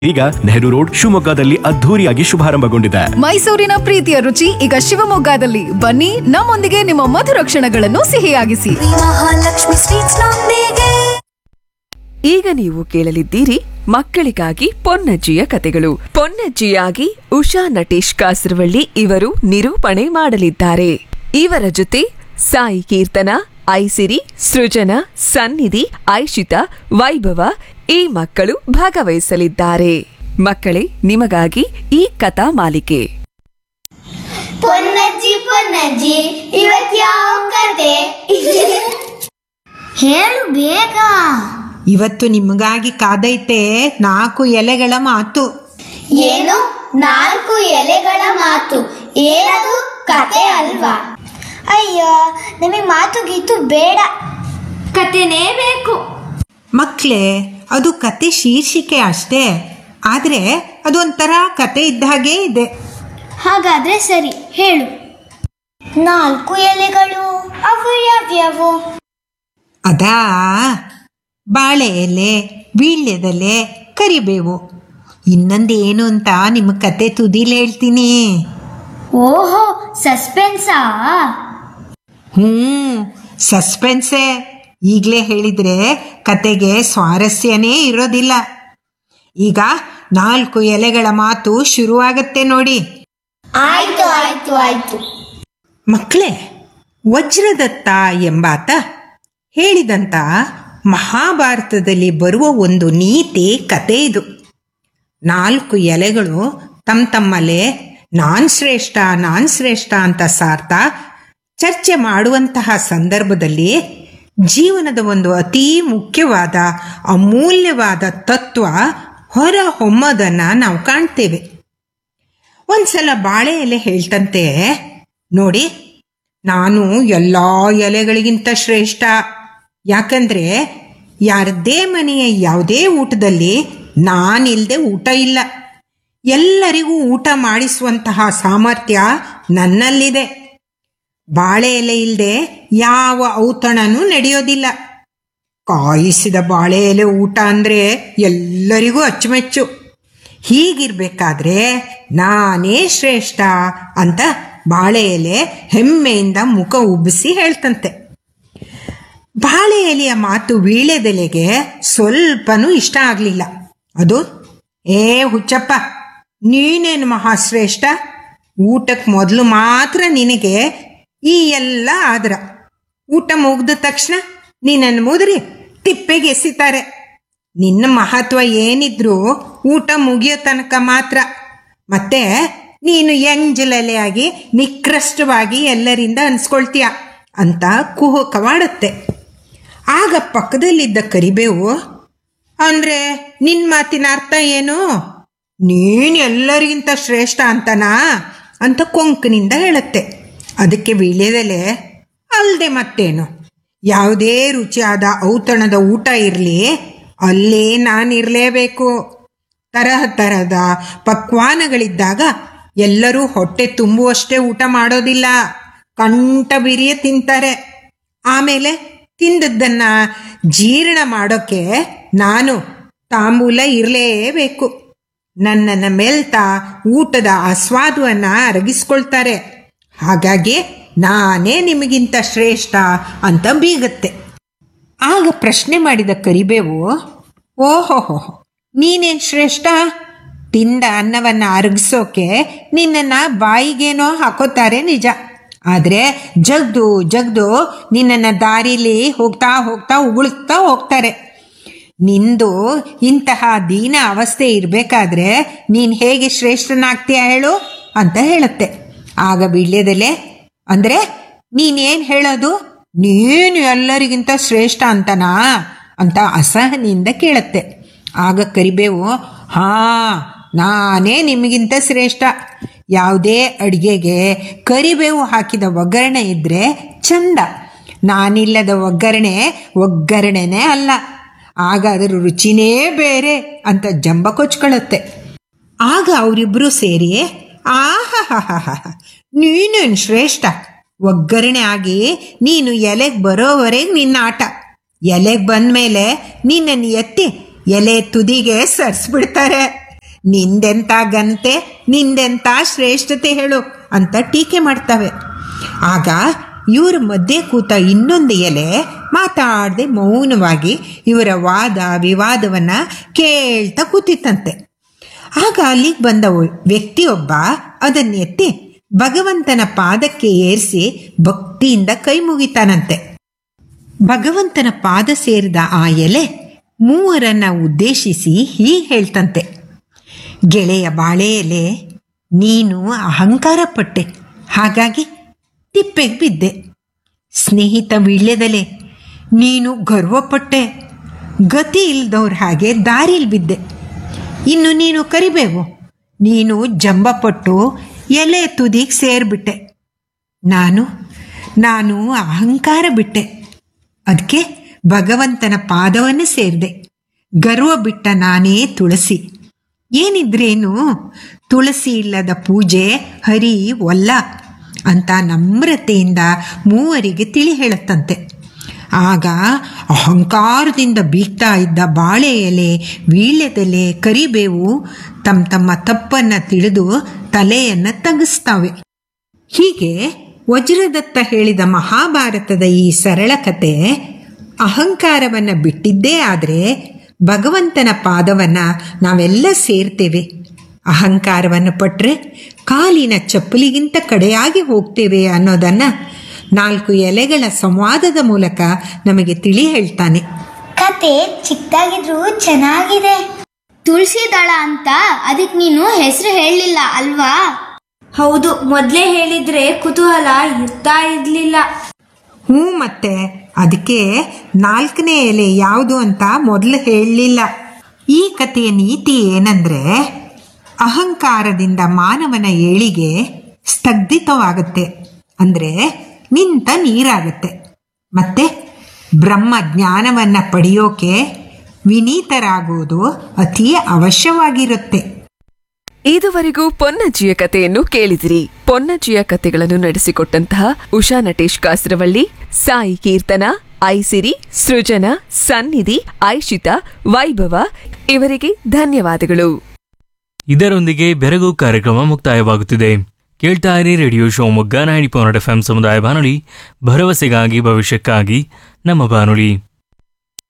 ಈಗ ನೆಹರು ರೋಡ್ ಶಿವಮೊಗ್ಗದಲ್ಲಿ ಅದ್ಧೂರಿಯಾಗಿ ಶುಭಾರಂಭಗೊಂಡಿದೆ ಮೈಸೂರಿನ ಪ್ರೀತಿಯ ರುಚಿ ಈಗ ಶಿವಮೊಗ್ಗದಲ್ಲಿ ಬನ್ನಿ ನಮ್ಮೊಂದಿಗೆ ನಿಮ್ಮ ಮಧುರ ಕ್ಷಣಗಳನ್ನು ಸಿಹಿಯಾಗಿಸಿ ಮಹಾಲಕ್ಷ್ಮಿ ಸ್ವೀಟ್ಸ್ ನೊಂದಿಗೆ ಈಗ ನೀವು ಕೇಳಲಿದ್ದೀರಿ ಮಕ್ಕಳಿಗಾಗಿ ಪೊನ್ನಜ್ಜಿಯ ಕತೆಗಳು ಪೊನ್ನಜ್ಜಿಯಾಗಿ ಉಷಾ ನಟೇಶ್ ಕಾಸರವಳ್ಳಿ ಇವರು ನಿರೂಪಣೆ ಮಾಡಲಿದ್ದಾರೆ ಇವರ ಜೊತೆ ಸಾಯಿ ಕೀರ್ತನ ಐಸಿರಿ ಸೃಜನ ಸನ್ನಿಧಿ ಐಶಿತಾ ವೈಭವ ಈ ಮಕ್ಕಳು ಭಾಗವಹಿಸಲಿದ್ದಾರೆ ಮಕ್ಕಳೇ ನಿಮಗಾಗಿ ಈ ಕಥಾ ಮಾಲಿಕೆ ಪೊನ್ನಜ್ಜಿ ಪೊನ್ನಜ್ಜಿ ಇವತ್ ಯಾವ ಕತೆ ಹೇಳು ಬೇಗ ಇವತ್ತು ನಿಮಗಾಗಿ ಕಾದೈತೆ ನಾಲ್ಕು ಎಲೆಗಳ ಮಾತು ಏನು ನಾಲ್ಕು ಎಲೆಗಳ ಮಾತು ಏನದು ಕತೆ ಅಲ್ವಾ ಅಯ್ಯೋ ನಮಗೆ ಮಾತು ಗೀತು ಬೇಡ ಕತೆನೇ ಬೇಕು ಮಕ್ಕಳೇ ಅದು ಕತೆ ಶೀರ್ಷಿಕೆ ಅಷ್ಟೇ ಆದರೆ ಅದೊಂಥರ ಕತೆ ಇದ್ದ ಹಾಗೇ ಇದೆ ಹಾಗಾದ್ರೆ ಸರಿ ಹೇಳು ನಾಲ್ಕು ಎಲೆಗಳು ಅವು ಯಾವ್ಯಾವು ಅದಾ ಬಾಳೆ ಎಲೆ ವೀಳ್ಯದೆಲೆ ಕರಿಬೇವು ಇನ್ನೊಂದು ಏನು ಅಂತ ನಿಮ್ಮ ಕತೆ ತುದಿಲಿ ಹೇಳ್ತೀನಿ ಓಹೋ ಸಸ್ಪೆನ್ಸಾ ಹ್ಞೂ ಸಸ್ಪೆನ್ಸೇ ಈಗಲೇ ಹೇಳಿದರೆ ಕತೆಗೆ ಸ್ವಾರಸ್ಯನೇ ಇರೋದಿಲ್ಲ ಈಗ ನಾಲ್ಕು ಎಲೆಗಳ ಮಾತು ಶುರುವಾಗತ್ತೆ ನೋಡಿ ಆಯ್ತು ಆಯ್ತು ಆಯ್ತು ಮಕ್ಕಳೇ ವಜ್ರದತ್ತ ಎಂಬಾತ ಹೇಳಿದಂಥ ಮಹಾಭಾರತದಲ್ಲಿ ಬರುವ ಒಂದು ನೀತಿ ಕತೆ ಇದು ನಾಲ್ಕು ಎಲೆಗಳು ತಮ್ಮ ತಮ್ಮಲ್ಲೇ ನಾನ್ ಶ್ರೇಷ್ಠ ನಾನ್ ಶ್ರೇಷ್ಠ ಅಂತ ಸಾರ್ತಾ ಚರ್ಚೆ ಮಾಡುವಂತಹ ಸಂದರ್ಭದಲ್ಲಿ ಜೀವನದ ಒಂದು ಅತೀ ಮುಖ್ಯವಾದ ಅಮೂಲ್ಯವಾದ ತತ್ವ ಹೊರ ಹೊಮ್ಮೋದನ್ನು ನಾವು ಕಾಣ್ತೇವೆ ಒಂದ್ಸಲ ಬಾಳೆ ಎಲೆ ಹೇಳ್ತಂತೆ ನೋಡಿ ನಾನು ಎಲ್ಲ ಎಲೆಗಳಿಗಿಂತ ಶ್ರೇಷ್ಠ ಯಾಕಂದ್ರೆ ಯಾರದೇ ಮನೆಯ ಯಾವುದೇ ಊಟದಲ್ಲಿ ನಾನಿಲ್ಲದೆ ಊಟ ಇಲ್ಲ ಎಲ್ಲರಿಗೂ ಊಟ ಮಾಡಿಸುವಂತಹ ಸಾಮರ್ಥ್ಯ ನನ್ನಲ್ಲಿದೆ ಬಾಳೆ ಎಲೆ ಇಲ್ಲದೆ ಯಾವ ಔತಣನೂ ನಡೆಯೋದಿಲ್ಲ ಕಾಯಿಸಿದ ಬಾಳೆ ಎಲೆ ಊಟ ಅಂದರೆ ಎಲ್ಲರಿಗೂ ಅಚ್ಚುಮೆಚ್ಚು ಹೀಗಿರ್ಬೇಕಾದ್ರೆ ನಾನೇ ಶ್ರೇಷ್ಠ ಅಂತ ಬಾಳೆ ಎಲೆ ಹೆಮ್ಮೆಯಿಂದ ಮುಖ ಉಬ್ಬಿಸಿ ಹೇಳ್ತಂತೆ ಬಾಳೆ ಎಲೆಯ ಮಾತು ವೀಳ್ಯದೆಲೆಗೆ ಸ್ವಲ್ಪನೂ ಇಷ್ಟ ಆಗಲಿಲ್ಲ ಅದು ಏ ಹುಚ್ಚಪ್ಪ ನೀನೇನು ಮಹಾಶ್ರೇಷ್ಠ ಊಟಕ್ಕೆ ಮೊದಲು ಮಾತ್ರ ನಿನಗೆ ಈ ಎಲ್ಲ ಆದ್ರ ಊಟ ಮುಗ್ದ ತಕ್ಷಣ ನೀನನ್ನು ಮುದುರಿ ತಿಪ್ಪೆಗೆ ಎಸಿತಾರೆ ನಿನ್ನ ಮಹತ್ವ ಏನಿದ್ರು ಊಟ ಮುಗಿಯೋ ತನಕ ಮಾತ್ರ ಮತ್ತೆ ನೀನು ಎಂಜಲೆಲೆಯಾಗಿ ನಿಕೃಷ್ಟವಾಗಿ ಎಲ್ಲರಿಂದ ಅನ್ಸ್ಕೊಳ್ತೀಯ ಅಂತ ಕುಹುಕವಾಡುತ್ತೆ ಆಗ ಪಕ್ಕದಲ್ಲಿದ್ದ ಕರಿಬೇವು ಅಂದ್ರೆ ನಿನ್ನ ಮಾತಿನ ಅರ್ಥ ಏನು ನೀನು ಎಲ್ಲರಿಗಿಂತ ಶ್ರೇಷ್ಠ ಅಂತನಾ ಅಂತ ಕೊಂಕನಿಂದ ಹೇಳುತ್ತೆ ಅದಕ್ಕೆ ವೀಳ್ಯದೆಲೆ ಅಲ್ಲದೆ ಮತ್ತೇನು ಯಾವುದೇ ರುಚಿಯಾದ ಔತಣದ ಊಟ ಇರಲಿ ಅಲ್ಲೇ ನಾನಿರಲೇಬೇಕು ತರಹ ತರಹದ ಪಕ್ವಾನಗಳಿದ್ದಾಗ ಎಲ್ಲರೂ ಹೊಟ್ಟೆ ತುಂಬುವಷ್ಟೇ ಊಟ ಮಾಡೋದಿಲ್ಲ ಕಂಠ ಬಿರಿಯ ತಿಂತಾರೆ ಆಮೇಲೆ ತಿಂದದ್ದನ್ನ ಜೀರ್ಣ ಮಾಡೋಕ್ಕೆ ನಾನು ತಾಂಬೂಲ ಇರಲೇಬೇಕು ನನ್ನನ್ನು ಮೆಲ್ತಾ ಊಟದ ಆಸ್ವಾದವನ್ನು ಅರಗಿಸ್ಕೊಳ್ತಾರೆ ಹಾಗಾಗಿ ನಾನೇ ನಿಮಗಿಂತ ಶ್ರೇಷ್ಠ ಅಂತ ಬೀಗತ್ತೆ ಆಗ ಪ್ರಶ್ನೆ ಮಾಡಿದ ಕರಿಬೇವು ಓಹೋಹೋ ನೀನೇನು ಶ್ರೇಷ್ಠ ತಿಂದ ಅನ್ನವನ್ನು ಅರಗಿಸೋಕೆ ನಿನ್ನನ್ನು ಬಾಯಿಗೇನೋ ಹಾಕೋತಾರೆ ನಿಜ ಆದರೆ ಜಗ್ದು ಜಗ್ದು ನಿನ್ನನ್ನು ದಾರಿಲಿ ಹೋಗ್ತಾ ಹೋಗ್ತಾ ಉಗುಳ್ತಾ ಹೋಗ್ತಾರೆ ನಿಂದು ಇಂತಹ ದೀನ ಅವಸ್ಥೆ ಇರಬೇಕಾದ್ರೆ ನೀನು ಹೇಗೆ ಶ್ರೇಷ್ಠನಾಗ್ತೀಯ ಹೇಳು ಅಂತ ಹೇಳುತ್ತೆ ಆಗ ಬೀಳ್ಯದೆಲೆ ಅಂದರೆ ನೀನೇನು ಹೇಳೋದು ನೀನು ಎಲ್ಲರಿಗಿಂತ ಶ್ರೇಷ್ಠ ಅಂತನಾ ಅಂತ ಅಸಹನೆಯಿಂದ ಕೇಳುತ್ತೆ ಆಗ ಕರಿಬೇವು ಹಾ ನಾನೇ ನಿಮಗಿಂತ ಶ್ರೇಷ್ಠ ಯಾವುದೇ ಅಡುಗೆಗೆ ಕರಿಬೇವು ಹಾಕಿದ ಒಗ್ಗರಣೆ ಇದ್ದರೆ ಚಂದ ನಾನಿಲ್ಲದ ಒಗ್ಗರಣೆ ಒಗ್ಗರಣೆನೇ ಅಲ್ಲ ಆಗ ಅದರ ರುಚಿನೇ ಬೇರೆ ಅಂತ ಜಂಬ ಕೊಚ್ಕೊಳ್ಳುತ್ತೆ ಆಗ ಅವರಿಬ್ಬರು ಸೇರಿ ಆಹಾಹಾಹಾ ನೀನೇನು ಶ್ರೇಷ್ಠ ಒಗ್ಗರಣೆ ಆಗಿ ನೀನು ಎಲೆಗೆ ಬರೋವರೆಗೆ ನಿನ್ನ ಆಟ ಎಲೆಗೆ ಬಂದಮೇಲೆ ನಿನ್ನನ್ನು ಎತ್ತಿ ಎಲೆ ತುದಿಗೆ ಸರಿಸ್ಬಿಡ್ತಾರೆ ನಿಂದೆಂಥ ಗಂತೆ ನಿಂದೆಂಥ ಶ್ರೇಷ್ಠತೆ ಹೇಳು ಅಂತ ಟೀಕೆ ಮಾಡ್ತವೆ ಆಗ ಇವ್ರ ಮಧ್ಯೆ ಕೂತ ಇನ್ನೊಂದು ಎಲೆ ಮಾತಾಡದೆ ಮೌನವಾಗಿ ಇವರ ವಾದ ವಿವಾದವನ್ನು ಕೇಳ್ತಾ ಕೂತಿತ್ತಂತೆ ಆಗ ಅಲ್ಲಿಗೆ ಬಂದ ಒ- ವ್ಯಕ್ತಿಯೊಬ್ಬ ಅದನ್ನೆತ್ತಿ ಭಗವಂತನ ಪಾದಕ್ಕೆ ಏರಿಸಿ ಭಕ್ತಿಯಿಂದ ಕೈ ಮುಗಿತಾನಂತೆ ಭಗವಂತನ ಪಾದ ಸೇರಿದ ಆ ಎಲೆ ಮೂವರನ್ನ ಉದ್ದೇಶಿಸಿ ಹೀಗೆ ಹೇಳ್ತಂತೆ ಗೆಳೆಯ ಬಾಳೆ ಎಲೆ ನೀನು ಅಹಂಕಾರ ಪಟ್ಟೆ ಹಾಗಾಗಿ ತಿಪ್ಪೆಗೆ ಬಿದ್ದೆ ಸ್ನೇಹಿತ ವೀಳ್ಯದಲೆ ನೀನು ಗರ್ವಪಟ್ಟೆ ಗತಿ ಇಲ್ದವ್ರ ಹಾಗೆ ದಾರಿಲಿ ಬಿದ್ದೆ ಇನ್ನು ನೀನು ಕರಿಬೇವು ನೀನು ಜಂಬಪಟ್ಟು ಎಲೆ ತುದಿಗೆ ಸೇರಿಬಿಟ್ಟೆ ನಾನು ನಾನು ಅಹಂಕಾರ ಬಿಟ್ಟೆ ಅದಕ್ಕೆ ಭಗವಂತನ ಪಾದವನ್ನು ಸೇರಿದೆ ಗರ್ವ ಬಿಟ್ಟ ನಾನೇ ತುಳಸಿ ಏನಿದ್ರೇನು ತುಳಸಿ ಇಲ್ಲದ ಪೂಜೆ ಹರಿ ಒಲ್ಲ ಅಂತ ನಮ್ರತೆಯಿಂದ ಮೂವರಿಗೆ ತಿಳಿ ಹೇಳುತ್ತಂತೆ ಆಗ ಅಹಂಕಾರದಿಂದ ಬೀಗ್ತಾ ಇದ್ದ ಬಾಳೆ ಎಲೆ ವೀಳ್ಯದೆಲೆ ಕರಿಬೇವು ತಮ್ಮ ತಮ್ಮ ತಪ್ಪನ್ನು ತಿಳಿದು ತಲೆಯನ್ನು ತಗ್ಗಿಸ್ತಾವೆ ಹೀಗೆ ವಜ್ರದತ್ತ ಹೇಳಿದ ಮಹಾಭಾರತದ ಈ ಸರಳ ಕತೆ ಅಹಂಕಾರವನ್ನು ಬಿಟ್ಟಿದ್ದೇ ಆದರೆ ಭಗವಂತನ ಪಾದವನ್ನು ನಾವೆಲ್ಲ ಸೇರ್ತೇವೆ ಅಹಂಕಾರವನ್ನು ಪಟ್ಟರೆ ಕಾಲಿನ ಚಪ್ಪಲಿಗಿಂತ ಕಡೆಯಾಗಿ ಹೋಗ್ತೇವೆ ಅನ್ನೋದನ್ನು ನಾಲ್ಕು ಎಲೆಗಳ ಸಂವಾದದ ಮೂಲಕ ನಮಗೆ ತಿಳಿ ಹೇಳ್ತಾನೆ ಕತೆ ಚಿಕ್ಕದಾಗಿದ್ರು ಚೆನ್ನಾಗಿದೆ ತುಳಸಿ ದಳ ಅಂತ ಅದಕ್ಕೆ ನೀನು ಹೆಸರು ಹೇಳಲಿಲ್ಲ ಅಲ್ವಾ ಹೌದು ಮೊದಲೇ ಹೇಳಿದ್ರೆ ಕುತೂಹಲ ಇರ್ತಾ ಇರ್ಲಿಲ್ಲ ಹ್ಞೂ ಮತ್ತೆ ಅದಕ್ಕೆ ನಾಲ್ಕನೇ ಎಲೆ ಯಾವುದು ಅಂತ ಮೊದಲು ಹೇಳಲಿಲ್ಲ ಈ ಕಥೆಯ ನೀತಿ ಏನಂದ್ರೆ ಅಹಂಕಾರದಿಂದ ಮಾನವನ ಏಳಿಗೆ ಸ್ತಗ್ಧಿತವಾಗುತ್ತೆ ಅಂದರೆ ನಿಂತ ನೀರಾಗುತ್ತೆ ಮತ್ತೆ ಬ್ರಹ್ಮ ಜ್ಞಾನವನ್ನು ಪಡೆಯೋಕೆ ವಿನೀತರಾಗುವುದು ಅತಿ ಅವಶ್ಯವಾಗಿರುತ್ತೆ ಇದುವರೆಗೂ ಪೊನ್ನಜ್ಜಿಯ ಕಥೆಯನ್ನು ಕೇಳಿದಿರಿ ಪೊನ್ನಜ್ಜಿಯ ಕಥೆಗಳನ್ನು ನಡೆಸಿಕೊಟ್ಟಂತಹ ಉಷಾ ನಟೇಶ್ ಕಾಸರವಳ್ಳಿ ಸಾಯಿ ಕೀರ್ತನ ಐಸಿರಿ ಸೃಜನಾ ಸನ್ನಿಧಿ ಐಶಿತಾ ವೈಭವ ಇವರಿಗೆ ಧನ್ಯವಾದಗಳು ಇದರೊಂದಿಗೆ ಬೆರಗು ಕಾರ್ಯಕ್ರಮ ಮುಕ್ತಾಯವಾಗುತ್ತಿದೆ ಕೇಳ್ತಾ ಇರಿ radio Shivamogga ninety point F M ಸಮುದಾಯ ಬಾನುಲಿ ಭರವಸೆಗಾಗಿ ಭವಿಷ್ಯಕ್ಕಾಗಿ ನಮ್ಮ ಬಾನುಲಿ